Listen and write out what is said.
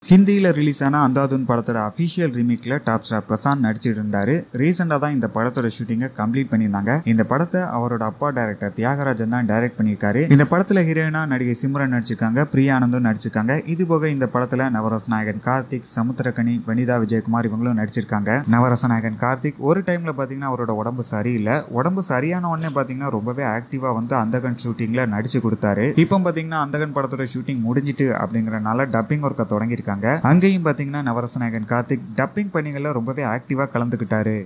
ஹிந்தியில் ரிலீஸ் ஆன அந்தாதுன் படத்தோட அஃபிஷியல் ரீமேக்ல டாப் ஸ்டார் பிரசாந்த் நடிச்சிட்டு இருந்தாரு ரீசெண்டாக தான் இந்த படத்தோட ஷூட்டிங்கை கம்ப்ளீட் பண்ணியிருந்தாங்க இந்த படத்தை அவரோட அப்பா டைரக்டர் தியாகராஜன் தான் டைரக்ட் பண்ணியிருக்காரு இந்த படத்துல ஹீரோயினா நடிகை சிம்ரன் நடிச்சிருக்காங்க பிரியா ஆனந்தும் நடிச்சிருக்காங்க இது போக இந்த படத்துல நவரச நாயகன் கார்த்திக் சமுத்திரகனி வனிதா விஜயகுமார் இவங்களும் நடிச்சிருக்காங்க நவரச நாயகன் கார்த்திக் ஒரு டைம்ல பாத்தீங்கன்னா அவரோட உடம்பு சரியில்லை உடம்பு சரியான உடனே பாத்தீங்கன்னா ரொம்பவே ஆக்டிவா வந்து அந்தகன் ஷூட்டிங்ல நடிச்சு கொடுத்தாரு இப்போ பாத்தீங்கன்னா அந்தகன் படத்தோட ஷூட்டிங் முடிஞ்சிட்டு அப்படிங்கறனால டப்பிங் ஒர்க்கை தொடங்கியிருக்காங்க அங்கேயும் பாத்தீங்கன்னா நவரச நாயகன் கார்த்திக் டப்பிங் பணிகள்ல ரொம்பவே ஆக்டிவா கலந்துக்கிட்டாரு